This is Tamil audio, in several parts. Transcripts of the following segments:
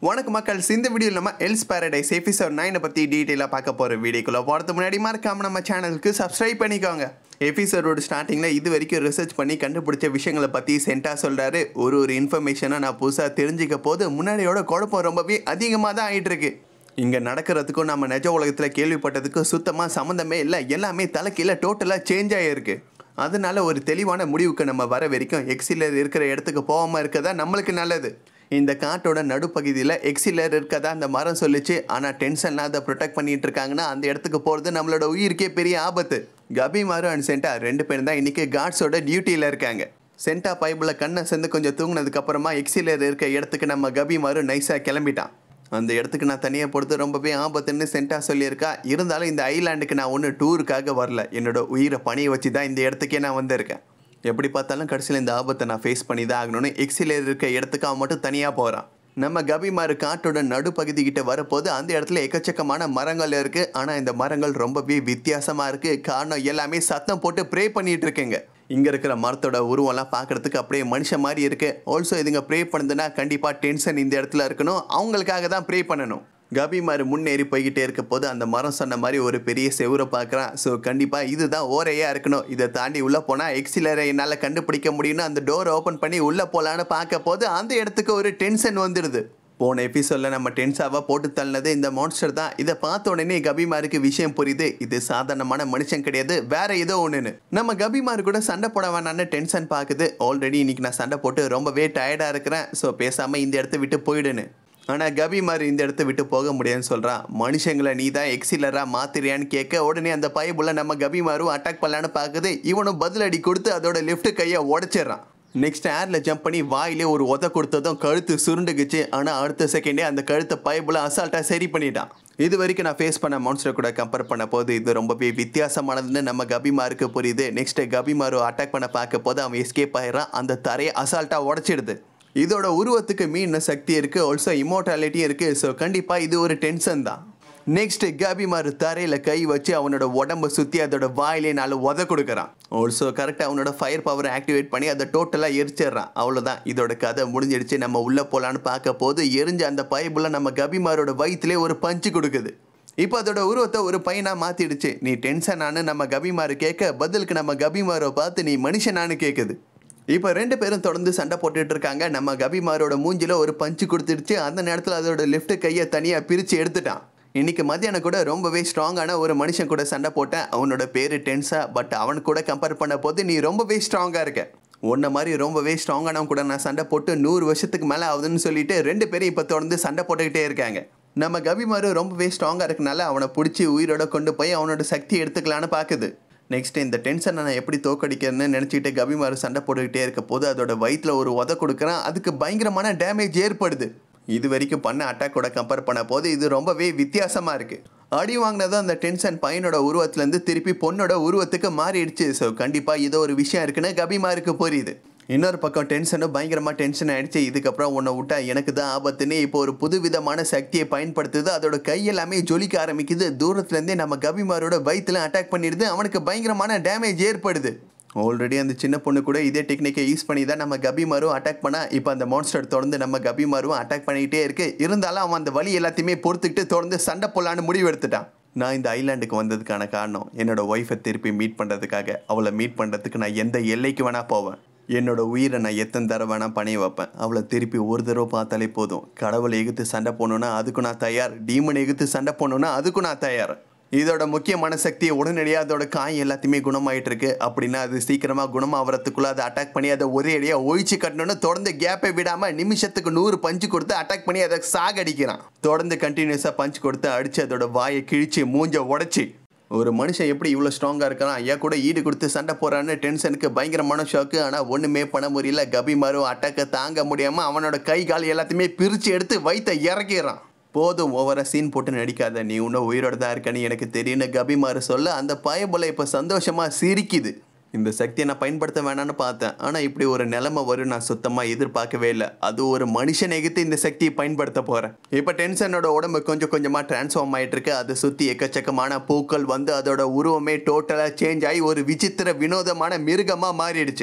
வணக்கம் மக்கள் இந்த வீடியோவில் நம்ம எல்ஸ் பேரடைஸ் எபிசோட் நைனை பற்றி டீட்டெயிலாக பார்க்க போகிற வீடியோக்குள்ளே போகிறதுக்கு முன்னாடி மறக்காம நம்ம சேனலுக்கு சப்ஸ்கிரைப் பண்ணிக்கோங்க எபிசோடோட ஸ்டார்டிங்கில் இது வரைக்கும் ரிசர்ச் பண்ணி கண்டுபிடிச்ச விஷயங்களை பற்றி சென்டா சொல்கிறாரு ஒரு ஒரு இன்ஃபர்மேஷனை நான் புதுசாக தெரிஞ்சுக்க போது முன்னாடியோட குழப்பம் ரொம்பவே அதிகமாக தான் ஆகிட்டு இருக்கு இங்கே நடக்கிறதுக்கும் நம்ம நிஜ உலகத்தில் கேள்விப்பட்டதுக்கும் சுத்தமாக சம்மந்தமே இல்லை எல்லாமே தலைக்கீழ டோட்டலாக சேஞ்ச் ஆகிருக்கு அதனால ஒரு தெளிவான முடிவுக்கு நம்ம வர வரைக்கும் எக்ஸிலர் இருக்கிற இடத்துக்கு போகாமல் இருக்கதா நம்மளுக்கு நல்லது இந்த காட்டோட நடுப்பகுதியில் எக்ஸிலர் இருக்கதா அந்த மரம் சொல்லிச்சு ஆனால் டென்ஷன்லாம் அதை ப்ரொடெக்ட் பண்ணிட்டு இருக்காங்கன்னா அந்த இடத்துக்கு போகிறது நம்மளோட உயிருக்கே பெரிய ஆபத்து கபி மாரு அண்ட் சென்டா ரெண்டு பேரும் தான் இன்றைக்கி காட்ஸோட டியூட்டியில் இருக்காங்க சென்டா பைபிளில் கண்ணை சேர்ந்து கொஞ்சம் தூங்கினதுக்கு அப்புறமா எக்ஸிலர் இருக்க இடத்துக்கு நம்ம கபி மாரு நைஸாக கிளம்பிட்டான் அந்த இடத்துக்கு நான் தனியாக பொறுத்து ரொம்பவே ஆபத்துன்னு சென்டா சொல்லியிருக்கா இருந்தாலும் இந்த ஐலாண்டுக்கு நான் ஒன்றும் டூருக்காக வரல என்னோட உயிரை பணியை வச்சு தான் இந்த இடத்துக்கே நான் வந்திருக்கேன் எப்படி பார்த்தாலும் கடைசியில் இந்த ஆபத்தை நான் ஃபேஸ் பண்ணி தான் ஆகணும்னு எக்ஸில் இருக்க இடத்துக்கு அவன் மட்டும் தனியாக போகிறான் நம்ம கபிமாரு காட்டோட நடுப்பகுதி கிட்ட வரப்போது அந்த இடத்துல எக்கச்சக்கமான மரங்கள் இருக்குது ஆனால் இந்த மரங்கள் ரொம்பவே வித்தியாசமாக இருக்குது காரணம் எல்லாமே சத்தம் போட்டு ப்ரே பண்ணிட்டு இருக்குங்க இங்கே இருக்கிற மரத்தோட உருவம்லாம் பார்க்குறதுக்கு அப்படியே மனுஷன் மாதிரி இருக்கு ஆல்சோ இதுங்க ப்ரே பண்ணுதுன்னா கண்டிப்பாக டென்ஷன் இந்த இடத்துல இருக்கணும் அவங்களுக்காக தான் ப்ரே பண்ணணும் கபிமாரு முன்னேறி போய்கிட்டே இருக்க போது அந்த மரம் சொன்ன மாதிரி ஒரு பெரிய செவுரை பார்க்குறான் ஸோ கண்டிப்பாக இதுதான் ஓரையாக இருக்கணும் இதை தாண்டி உள்ளே போனால் எக்ஸிலரை என்னால் கண்டுபிடிக்க முடியும்னு அந்த டோரை ஓப்பன் பண்ணி உள்ளே போகலான்னு பார்க்க போது அந்த இடத்துக்கு ஒரு டென்ஷன் வந்துடுது போன எபிசோடில் நம்ம டென்ஸாவாக போட்டு தள்ளினது இந்த மான்ஸ்டர் தான் இதை பார்த்த உடனே கபிமாருக்கு விஷயம் புரியுது இது சாதாரணமான மனுஷன் கிடையாது வேற ஏதோ ஒன்றுன்னு நம்ம கபிமாரு கூட சண்டை போட வேணான்னு டென்ஷன் பார்க்குது ஆல்ரெடி இன்னைக்கு நான் சண்டை போட்டு ரொம்பவே டயர்டாக இருக்கிறேன் ஸோ பேசாமல் இந்த இடத்த விட்டு போயிடுன்னு ஆனால் கபிமார் இந்த இடத்த விட்டு போக முடியாதுன்னு சொல்கிறான் மனுஷங்களை நீ தான் எக்ஸிலராக மாத்திரியான்னு கேட்க உடனே அந்த பைப்புல நம்ம கபிமாரும் அட்டாக் பண்ணலான்னு பார்க்குது இவனும் பதிலடி கொடுத்து அதோட லெஃப்ட் கையை உடச்சிடுறான் நெக்ஸ்ட் ஏரில் ஜம்ப் பண்ணி வாயிலே ஒரு உத கொடுத்ததும் கழுத்து சுருண்டுக்குச்சு ஆனால் அடுத்த செகண்டே அந்த கழுத்தை பைப்பில் அசால்ட்டாக சரி பண்ணிட்டான் இது வரைக்கும் நான் ஃபேஸ் பண்ண மான்ஸ்டர் கூட கம்பேர் பண்ண போது இது ரொம்பவே வித்தியாசமானதுன்னு நம்ம கபிமாருக்கு புரியுது நெக்ஸ்ட் கபிமாரு அட்டாக் பண்ண பார்க்க போது அவன் எஸ்கேப் ஆயிடுறான் அந்த தரையை அசால்ட்டாக உடச்சிடுது இதோட உருவத்துக்கு மீன் சக்தி இருக்கு ஆல்சோ இமோட்டாலிட்டியும் இருக்கு ஸோ கண்டிப்பாக இது ஒரு டென்ஷன் தான் நெக்ஸ்ட் கபிமாரு தரையில் கை வச்சு அவனோட உடம்ப சுற்றி அதோட வாயிலே நாலு உத கொடுக்குறான் ஆல்சோ கரெக்டாக அவனோட ஃபயர் பவரை ஆக்டிவேட் பண்ணி அதை டோட்டலாக எரிச்சிடுறான் அவ்வளோதான் இதோட கதை முடிஞ்சிடுச்சு நம்ம உள்ளே போகலான்னு பார்க்க போது எரிஞ்ச அந்த பைப்புல நம்ம கபிமாரோட வயிற்றுலேயே ஒரு பஞ்சு கொடுக்குது இப்போ அதோட உருவத்தை ஒரு பையனாக மாற்றிடுச்சு நீ டென்ஷனானு நம்ம கபிமாரு கேட்க பதிலுக்கு நம்ம கபிமாரை பார்த்து நீ மனுஷனானு கேட்குது இப்போ ரெண்டு பேரும் தொடர்ந்து சண்டை போட்டுட்டு இருக்காங்க நம்ம கபிமாரோட மூஞ்சில ஒரு பஞ்சு கொடுத்துடுச்சு அந்த நேரத்தில் அதோட லெஃப்ட் கையை தனியாக பிரித்து எடுத்துட்டான் இன்னைக்கு மத்தியானம் கூட ரொம்பவே ஸ்ட்ராங்கான ஒரு மனுஷன் கூட சண்டை போட்டேன் அவனோட பேர் டென்ஸா பட் அவன் கூட கம்பேர் பண்ண போது நீ ரொம்பவே ஸ்ட்ராங்காக இருக்க உன்ன மாதிரி ரொம்பவே ஸ்ட்ராங்கானவன் கூட நான் சண்டை போட்டு நூறு வருஷத்துக்கு மேலே ஆகுதுன்னு சொல்லிட்டு ரெண்டு பேரும் இப்போ தொடர்ந்து சண்டை போட்டுக்கிட்டே இருக்காங்க நம்ம கபிமாரு ரொம்பவே ஸ்ட்ராங்காக இருக்கனால அவனை பிடிச்சி உயிரோட கொண்டு போய் அவனோட சக்தி எடுத்துக்கலான்னு பார்க்குது நெக்ஸ்ட் இந்த டென்ஷனை நான் எப்படி தோக்கடிக்கிறேன்னு நினச்சிக்கிட்டு கபிமாரு சண்டை போட்டுக்கிட்டே இருக்க போது அதோட வயிற்றில் ஒரு உத கொடுக்குறான் அதுக்கு பயங்கரமான டேமேஜ் ஏற்படுது இது வரைக்கும் பண்ண அட்டாக்கோட கம்பேர் பண்ண போது இது ரொம்பவே வித்தியாசமாக இருக்குது அடி வாங்கினதும் அந்த டென்ஷன் பையனோட உருவத்துலேருந்து திருப்பி பொண்ணோட உருவத்துக்கு மாறிடுச்சு ஸோ கண்டிப்பாக ஏதோ ஒரு விஷயம் இருக்குன்னு கபிமாருக்கு புரியுது இன்னொரு பக்கம் டென்ஷனும் பயங்கரமாக டென்ஷன் ஆயிடுச்சு இதுக்கப்புறம் உன்னை விட்டா எனக்கு தான் ஆபத்துன்னு இப்போ ஒரு புது விதமான சக்தியை பயன்படுத்துது அதோட கை எல்லாமே ஜொலிக்க ஆரம்பிக்குது தூரத்துலேருந்தே நம்ம கபிமாரோட வயிற்றுல அட்டாக் பண்ணிடுது அவனுக்கு பயங்கரமான டேமேஜ் ஏற்படுது ஆல்ரெடி அந்த சின்ன பொண்ணு கூட இதே டெக்னிக்கை யூஸ் பண்ணி தான் நம்ம கபிமாரும் அட்டாக் பண்ணா இப்போ அந்த மான்ஸ்டர் தொடர்ந்து நம்ம கபிமாரும் அட்டாக் பண்ணிக்கிட்டே இருக்கு இருந்தாலும் அவன் அந்த வழி எல்லாத்தையுமே பொறுத்துக்கிட்டு தொடர்ந்து சண்டை போடலான்னு முடிவு எடுத்துட்டான் நான் இந்த ஐலாண்டுக்கு வந்ததுக்கான காரணம் என்னோட ஒய்ஃபை திருப்பி மீட் பண்ணுறதுக்காக அவளை மீட் பண்ணுறதுக்கு நான் எந்த எல்லைக்கு வேணால் போவேன் என்னோட உயிரை நான் எத்தனை தடவை வேணால் பணைய வைப்பேன் அவளை திருப்பி ஒரு தடவை பார்த்தாலே போதும் கடவுளை எகுத்து சண்டை போடணுன்னா அதுக்கும் நான் தயார் டீமனை எகுத்து சண்டை போடணுன்னா அதுக்கும் நான் தயார் இதோட முக்கியமான சக்தியை உடனடியாக அதோட காய் எல்லாத்தையுமே குணமாயிட்டு இருக்கு அப்படின்னா அது சீக்கிரமாக குணமாகறதுக்குள்ள அதை அட்டாக் பண்ணி அதை ஒரே அடியாக ஒழிச்சு கட்டணும்னு தொடர்ந்து கேப்பை விடாமல் நிமிஷத்துக்கு நூறு பஞ்சு கொடுத்து அட்டாக் பண்ணி அதை சாகடிக்கிறான் தொடர்ந்து கண்டினியூஸாக பஞ்சு கொடுத்து அடித்து அதோட வாயை கிழிச்சு மூஞ்ச உடச்சி ஒரு மனுஷன் எப்படி இவ்வளோ ஸ்ட்ராங்காக இருக்கான் ஐயா கூட ஈடு கொடுத்து சண்டை போகிறான்னு டென்ஷனுக்கு பயங்கரமான ஷாக்கு ஆனால் ஒன்றுமே பண்ண முடியல கபிமாரும் அட்டாக்கை தாங்க முடியாமல் அவனோட கை கால் எல்லாத்தையுமே பிரித்து எடுத்து வயிற்ற இறக்கிறான் போதும் ஓவராக சீன் போட்டு நடிக்காத நீ இன்னும் உயிரோட தான் இருக்கன்னு எனக்கு தெரியும்னு கபிமாரு சொல்ல அந்த பயபுல இப்போ சந்தோஷமாக சிரிக்குது இந்த சக்தியை நான் பயன்படுத்த வேணான்னு பார்த்தேன் ஆனால் இப்படி ஒரு நிலைமை வரும் நான் சுத்தமாக எதிர்பார்க்கவே இல்லை அது ஒரு மனுஷன் எகித்து இந்த சக்தியை பயன்படுத்த போகிறேன் இப்போ டென்ஷனோட உடம்பு கொஞ்சம் கொஞ்சமாக டிரான்ஸ்ஃபார்ம் ஆகிட்டு இருக்கு அதை சுற்றி எக்கச்சக்கமான பூக்கள் வந்து அதோட உருவமே டோட்டலாக சேஞ்ச் ஆகி ஒரு விசித்திர வினோதமான மிருகமாக மாறிடுச்சு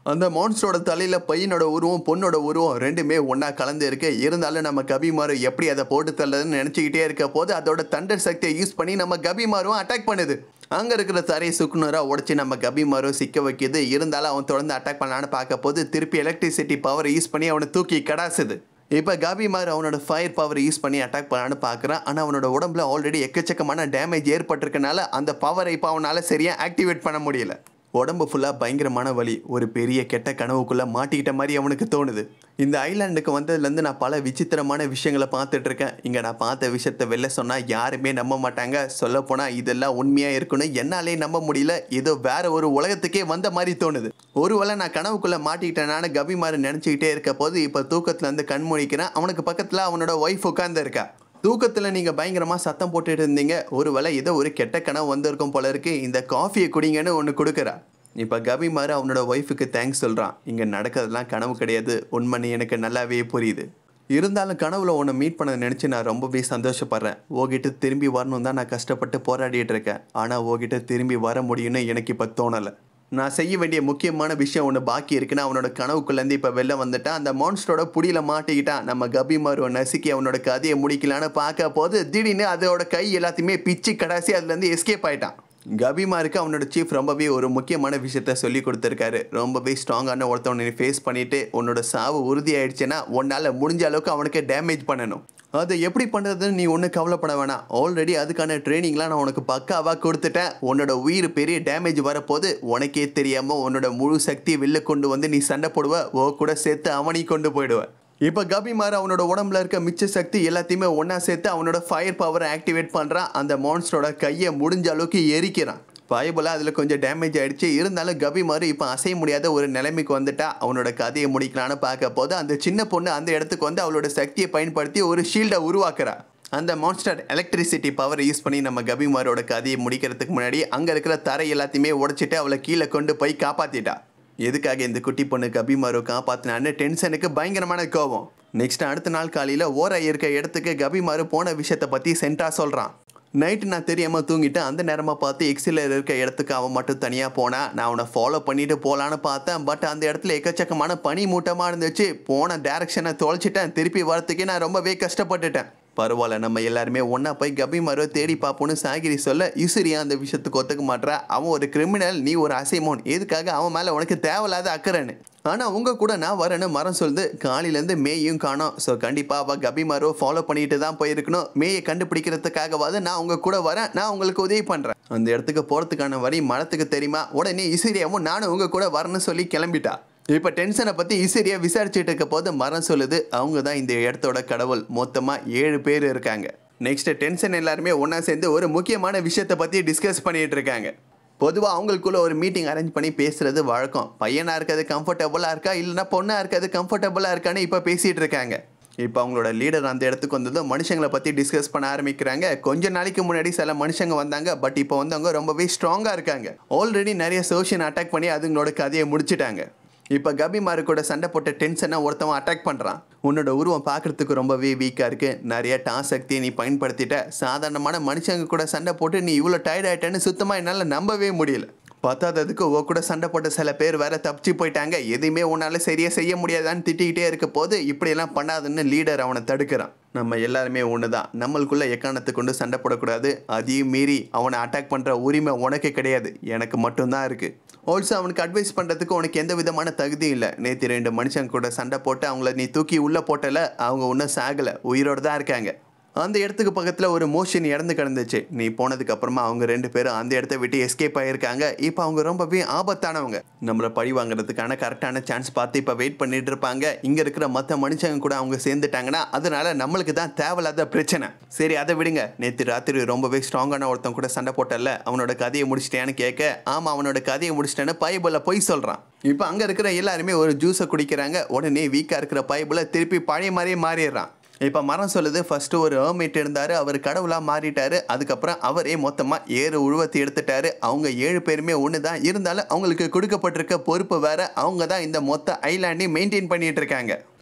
அந்த மான்ஸ்டரோட தலையில் பையனோட உருவம் பொண்ணோட உருவம் ரெண்டுமே ஒன்றா கலந்து இருக்கு இருந்தாலும் நம்ம கபிமாரு எப்படி அதை போட்டு தள்ளதுன்னு நினச்சிக்கிட்டே இருக்க போது அதோட தண்டர் சக்தியை யூஸ் பண்ணி நம்ம கபிமாருவும் அட்டாக் பண்ணுது அங்கே இருக்கிற தரையை சுக்குனராக உடச்சி நம்ம கபிமாரும் சிக்க வைக்குது இருந்தாலும் அவன் தொடர்ந்து அட்டாக் பண்ணலான்னு பார்க்க போது திருப்பி எலக்ட்ரிசிட்டி பவரை யூஸ் பண்ணி அவனை தூக்கி கடாசுது இப்போ காபிமார் அவனோட ஃபயர் பவர் யூஸ் பண்ணி அட்டாக் பண்ணலான்னு பார்க்குறான் ஆனால் அவனோட உடம்புல ஆல்ரெடி எக்கச்சக்கமான டேமேஜ் ஏற்பட்டிருக்கனால அந்த பவரை இப்போ அவனால் சரியாக ஆக்டிவேட் பண்ண முடியல உடம்பு ஃபுல்லாக பயங்கரமான வலி ஒரு பெரிய கெட்ட கனவுக்குள்ளே மாட்டிக்கிட்ட மாதிரி அவனுக்கு தோணுது இந்த ஐலாண்டுக்கு வந்ததுலேருந்து நான் பல விசித்திரமான விஷயங்களை பார்த்துட்டு இருக்கேன் இங்கே நான் பார்த்த விஷயத்த வெளில சொன்னால் யாருமே நம்ப மாட்டாங்க சொல்லப்போனால் இதெல்லாம் உண்மையாக இருக்குன்னு என்னாலே நம்ப முடியல ஏதோ வேற ஒரு உலகத்துக்கே வந்த மாதிரி தோணுது ஒருவேளை நான் கனவுக்குள்ளே மாட்டிக்கிட்டேனான்னு கபிமாறு நினச்சிக்கிட்டே இருக்க போது இப்போ தூக்கத்துலேருந்து கண் முழிக்கிறேன் அவனுக்கு பக்கத்தில் அவனோட ஒய்ஃப் உட்காந்து இருக்கா தூக்கத்தில் நீங்கள் பயங்கரமாக சத்தம் போட்டுட்டு இருந்தீங்க ஒருவேளை ஏதோ ஒரு கெட்ட கனவு வந்திருக்கும் போல இருக்கு இந்த காஃபியை குடிங்கன்னு ஒன்று கொடுக்குறா இப்போ கபிமாரு அவனோட ஒய்ஃபுக்கு தேங்க்ஸ் சொல்கிறான் இங்கே நடக்கிறதுலாம் கனவு கிடையாது உண்மைன்னு எனக்கு நல்லாவே புரியுது இருந்தாலும் கனவுல உன்னை மீட் பண்ண நினச்சி நான் ரொம்பவே சந்தோஷப்படுறேன் ஓகிட்ட திரும்பி வரணும் தான் நான் கஷ்டப்பட்டு போராடிட்டு இருக்கேன் ஆனால் ஓகிட்ட திரும்பி வர முடியும்னு எனக்கு இப்போ தோணலை நான் செய்ய வேண்டிய முக்கியமான விஷயம் ஒன்று பாக்கி இருக்குன்னு அவனோட கனவுக்குள்ளேருந்து இப்போ வெளில வந்துட்டான் அந்த மான்ஸ்டரோட புடியில மாட்டிக்கிட்டான் நம்ம கபிமாருவை நசுக்கி அவனோட கதையை முடிக்கலான்னு பார்க்க போது திடீர்னு அதோட கை எல்லாத்தையுமே பிச்சு கடாசி அதுலேருந்து எஸ்கேப் ஆயிட்டான் கபிமாருக்கு அவனோட சீஃப் ரொம்பவே ஒரு முக்கியமான விஷயத்த சொல்லி கொடுத்துருக்காரு ரொம்பவே ஸ்ட்ராங்கான ஒருத்தவனை ஃபேஸ் பண்ணிட்டு உன்னோட சாவு உறுதியாயிடுச்சுன்னா உன்னால் முடிஞ்ச அளவுக்கு அவனுக்கு டேமேஜ் பண்ணணும் அதை எப்படி பண்ணுறதுன்னு நீ ஒன்றும் கவலைப்பட வேணாம் ஆல்ரெடி அதுக்கான ட்ரைனிங்லாம் நான் உனக்கு பக்காவாக கொடுத்துட்டேன் உன்னோட உயிர் பெரிய டேமேஜ் வரப்போது உனக்கே தெரியாமல் உன்னோட முழு சக்தியை வெளில கொண்டு வந்து நீ சண்டை போடுவ ஓ கூட சேர்த்து அவனையும் கொண்டு போயிடுவ இப்போ கபிமார் அவனோட உடம்புல இருக்க மிச்ச சக்தி எல்லாத்தையுமே ஒன்றா சேர்த்து அவனோட ஃபயர் பவரை ஆக்டிவேட் பண்ணுறான் அந்த மான்ஸ்டரோட கையை முடிஞ்ச அளவுக்கு எரிக்கிறான் பயபுலாக அதில் கொஞ்சம் டேமேஜ் ஆயிடுச்சு இருந்தாலும் கபிமார் இப்போ அசைய முடியாத ஒரு நிலைமைக்கு வந்துட்டா அவனோட கதையை முடிக்கலான்னு பார்க்க போது அந்த சின்ன பொண்ணு அந்த இடத்துக்கு வந்து அவளோட சக்தியை பயன்படுத்தி ஒரு ஷீல்டை உருவாக்குறா அந்த மான்ஸ்டர் எலக்ட்ரிசிட்டி பவர் யூஸ் பண்ணி நம்ம கபிமாரோட கதையை முடிக்கிறதுக்கு முன்னாடி அங்கே இருக்கிற தரை எல்லாத்தையுமே உடைச்சிட்டு அவளை கீழே கொண்டு போய் காப்பாற்றிட்டா எதுக்காக இந்த குட்டி பொண்ணு கபிமாரோ காப்பாத்தினான்னு டென்ஷனுக்கு பயங்கரமான கோவம் நெக்ஸ்ட் அடுத்த நாள் காலையில் ஓர இருக்க இடத்துக்கு கபிமாரு போன விஷயத்தை பற்றி சென்டா சொல்கிறான் நைட்டு நான் தெரியாமல் தூங்கிட்டேன் அந்த நேரமாக பார்த்து எக்ஸில் இருக்க இடத்துக்கு அவன் மட்டும் தனியாக போனான் நான் அவனை ஃபாலோ பண்ணிட்டு போகலான்னு பார்த்தேன் பட் அந்த இடத்துல எக்கச்சக்கமான பனி மூட்டமாக இருந்துச்சு போன டேரக்ஷனை தொலைச்சிட்டேன் திருப்பி வரத்துக்கே நான் ரொம்பவே கஷ்டப்பட்டுட்டேன் பரவாயில்ல நம்ம எல்லாருமே ஒன்றா போய் கபிமாரோ தேடி பார்ப்போன்னு சாகிரி சொல்ல யுசிரியா அந்த விஷயத்துக்கு ஒத்துக்க மாட்றா அவன் ஒரு கிரிமினல் நீ ஒரு அசைமோன் எதுக்காக அவன் மேலே உனக்கு தேவையில்லாத அக்கறைன்னு ஆனால் உங்கள் கூட நான் வரேன்னு மரம் சொல்லுது காலையிலேருந்து மேயும் காணோம் ஸோ கண்டிப்பாக அவள் கபிமாரோ ஃபாலோ பண்ணிட்டு தான் போயிருக்கணும் மேயை கண்டுபிடிக்கிறதுக்காகவாது நான் உங்கள் கூட வரேன் நான் உங்களுக்கு உதவி பண்ணுறேன் அந்த இடத்துக்கு போகிறதுக்கான வழி மரத்துக்கு தெரியுமா உடனே இசிரியாவும் நானும் உங்கள் கூட வரேன்னு சொல்லி கிளம்பிட்டா இப்போ டென்ஷனை பற்றி ஈஸியாக விசாரிச்சுட்டு இருக்க போது மரம் சொல்லுது அவங்க தான் இந்த இடத்தோட கடவுள் மொத்தமாக ஏழு பேர் இருக்காங்க நெக்ஸ்ட் டென்ஷன் எல்லாருமே ஒன்றா சேர்ந்து ஒரு முக்கியமான விஷயத்தை பற்றி டிஸ்கஸ் பண்ணிட்டு இருக்காங்க பொதுவாக அவங்களுக்குள்ள ஒரு மீட்டிங் அரேஞ்ச் பண்ணி பேசுறது வழக்கம் பையனாக இருக்கிறது கம்ஃபர்டபுளாக இருக்கா இல்லைனா பொண்ணாக இருக்கிறது கம்ஃபர்டபுளாக இருக்கான்னு இப்போ பேசிகிட்டு இருக்காங்க இப்போ அவங்களோட லீடர் அந்த இடத்துக்கு வந்ததும் மனுஷங்களை பற்றி டிஸ்கஸ் பண்ண ஆரம்பிக்கிறாங்க கொஞ்ச நாளைக்கு முன்னாடி சில மனுஷங்க வந்தாங்க பட் இப்போ வந்தவங்க ரொம்பவே ஸ்ட்ராங்காக இருக்காங்க ஆல்ரெடி நிறைய சோஷியன் அட்டாக் பண்ணி அதுங்களோட கதையை முடிச்சிட்டாங்க இப்போ கபிமாரு கூட சண்டை போட்ட டென்ஷனை ஒருத்தவன் அட்டாக் பண்ணுறான் உன்னோட உருவம் பார்க்கறதுக்கு ரொம்பவே வீக்காக இருக்கு நிறைய டாஸ் சக்தியை நீ பயன்படுத்திட்ட சாதாரணமான மனுஷங்க கூட சண்டை போட்டு நீ இவ்வளோ டயர்ட் ஆயிட்டேன்னு சுத்தமாக என்னால் நம்பவே முடியல பத்தாததுக்கு உன் கூட சண்டை போட்ட சில பேர் வேற தப்பிச்சு போயிட்டாங்க எதுவுமே உன்னால சரியா செய்ய முடியாதான்னு திட்டிக்கிட்டே இருக்க போது இப்படியெல்லாம் பண்ணாதுன்னு லீடர் அவனை தடுக்கிறான் நம்ம எல்லாருமே ஒன்று தான் நம்மளுக்குள்ள எக்காரணத்தை கொண்டு சண்டை போடக்கூடாது அதையும் மீறி அவனை அட்டாக் பண்ணுற உரிமை உனக்கு கிடையாது எனக்கு மட்டும்தான் இருக்கு ஆல்சோ அவனுக்கு அட்வைஸ் பண்ணுறதுக்கு உனக்கு எந்த விதமான தகுதியும் இல்லை நேற்று ரெண்டு மனுஷங்க கூட சண்டை போட்டு அவங்கள நீ தூக்கி உள்ளே போட்டல அவங்க ஒன்றும் சாகலை உயிரோடு தான் இருக்காங்க அந்த இடத்துக்கு பக்கத்தில் ஒரு மோஷன் இறந்து கிடந்துச்சு நீ போனதுக்கு அப்புறமா அவங்க ரெண்டு பேரும் அந்த இடத்த விட்டு எஸ்கேப் ஆகியிருக்காங்க இப்போ அவங்க ரொம்பவே ஆபத்தானவங்க நம்மளை பழி வாங்குறதுக்கான கரெக்டான சான்ஸ் பார்த்து இப்போ வெயிட் பண்ணிட்டு இருப்பாங்க இங்கே இருக்கிற மற்ற மனுஷங்க கூட அவங்க சேர்ந்துட்டாங்கன்னா அதனால நம்மளுக்கு தான் தேவையில்லாத பிரச்சனை சரி அதை விடுங்க நேற்று ராத்திரி ரொம்பவே ஸ்ட்ராங்கான ஒருத்தன் கூட சண்டை போட்டல அவனோட கதையை முடிச்சிட்டேன்னு கேட்க ஆமாம் அவனோட கதையை முடிச்சிட்டேன்னு பைபிளில் பொய் சொல்கிறான் இப்போ அங்கே இருக்கிற எல்லாருமே ஒரு ஜூஸை குடிக்கிறாங்க உடனே வீக்காக இருக்கிற பைபிளை திருப்பி பழைய மாதிரியே மாறிடுறான் இப்போ மரம் சொல்லுது ஃபர்ஸ்ட் ஒரு ஏர்மேட் இருந்தார் அவர் கடவுளாக மாறிட்டாரு அதுக்கப்புறம் அவரே மொத்தமாக ஏறு உருவத்தை எடுத்துட்டாரு அவங்க ஏழு பேருமே ஒன்று தான் இருந்தாலும் அவங்களுக்கு கொடுக்கப்பட்டிருக்க பொறுப்பு வேற அவங்க தான் இந்த மொத்த ஐலாண்டையும் மெயின்டைன் பண்ணிட்டு இருக்காங்க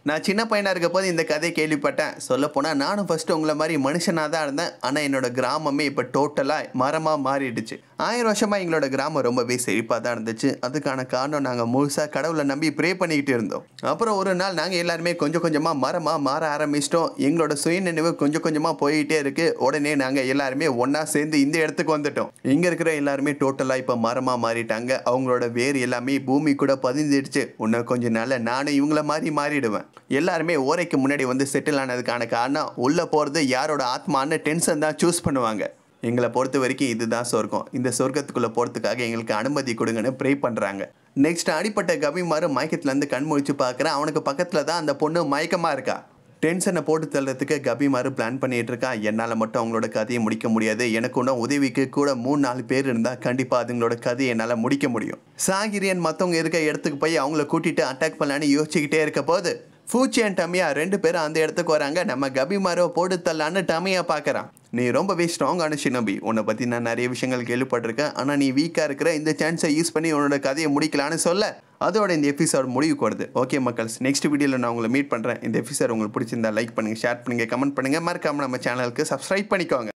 நான் சின்ன பையனாக இருக்க போது இந்த கதையை கேள்விப்பட்டேன் சொல்ல போனால் நானும் ஃபஸ்ட்டு உங்களை மாதிரி மனுஷனாக தான் இருந்தேன் ஆனால் என்னோட கிராமமே இப்போ டோட்டலாக மரமாக மாறிடுச்சு ஆயிரம் வருஷமாக எங்களோட கிராமம் ரொம்பவே செழிப்பாக தான் இருந்துச்சு அதுக்கான காரணம் நாங்கள் முழுசாக கடவுளை நம்பி ப்ரே பண்ணிக்கிட்டு இருந்தோம் அப்புறம் ஒரு நாள் நாங்கள் எல்லாருமே கொஞ்சம் கொஞ்சமாக மரமாக மாற ஆரம்பிச்சிட்டோம் எங்களோட சுயநினைவு கொஞ்சம் கொஞ்சமாக போயிட்டே இருக்கு உடனே நாங்கள் எல்லாருமே ஒன்றா சேர்ந்து இந்த இடத்துக்கு வந்துட்டோம் இங்கே இருக்கிற எல்லாருமே டோட்டலாக இப்போ மரமாக மாறிட்டாங்க அவங்களோட வேர் எல்லாமே பூமி கூட பதிஞ்சிடுச்சு இன்னும் கொஞ்ச நாள்ல நானும் இவங்கள மாதிரி மாறிடுவேன் எல்லாருமே ஓரைக்கு முன்னாடி வந்து செட்டில் ஆனதுக்கான காரணம் உள்ளே போகிறது யாரோட ஆத்மான்னு டென்ஷன் தான் சூஸ் பண்ணுவாங்க எங்களை பொறுத்த வரைக்கும் இதுதான் சொர்க்கம் இந்த சொர்க்கத்துக்குள்ளே போகிறதுக்காக எங்களுக்கு அனுமதி கொடுங்கன்னு ப்ரே பண்ணுறாங்க நெக்ஸ்ட் அடிப்பட்ட கவிமாறு மயக்கத்துலேருந்து கண் முழிச்சு பார்க்குறேன் அவனுக்கு பக்கத்தில் தான் அந்த பொண்ணு மயக்கமாக இருக்கா டென்ஷனை போட்டு தள்ளுறதுக்கு கபிமாறு பிளான் பண்ணிட்டு இருக்கான் என்னால் மட்டும் அவங்களோட கதையை முடிக்க முடியாது எனக்கு ஒன்றும் உதவிக்கு கூட மூணு நாலு பேர் இருந்தால் கண்டிப்பாக அதுங்களோட கதையை என்னால் முடிக்க முடியும் சாகிரியன் மற்றவங்க இருக்க இடத்துக்கு போய் அவங்கள கூட்டிட்டு அட்டாக் பண்ணலான்னு யோசிச்சுக்கிட்டே இருக்க போது ஃபூச்சி அண்ட் டமியா ரெண்டு பேரும் அந்த இடத்துக்கு வராங்க நம்ம கபிமாரோ போட்டு தள்ளான்னு டமியா பார்க்குறான் நீ ரொம்பவே ஸ்ட்ராங்கான ஷினபி உன்னை பற்றி நான் நிறைய விஷயங்கள் கேள்விப்பட்டிருக்கேன் ஆனால் நீ வீக்காக இருக்கிற இந்த சான்ஸை யூஸ் பண்ணி உன்னோட கதையை முடிக்கலான்னு சொல்ல அதோட இந்த எபிசோட் முடிவுக்கு வருது ஓகே மக்கள்ஸ் நெக்ஸ்ட் வீடியோவில் நான் உங்களை மீட் பண்ணுறேன் இந்த எபிசோட் உங்களுக்கு பிடிச்சிருந்தா லைக் பண்ணுங்கள் ஷேர் பண்ணுங்கள் கமெண்ட் பண்ணுங்கள் மறக்காம நம்ம சேனலுக்கு சப்ஸ்கிரைப் பண்ணிக்கோங்க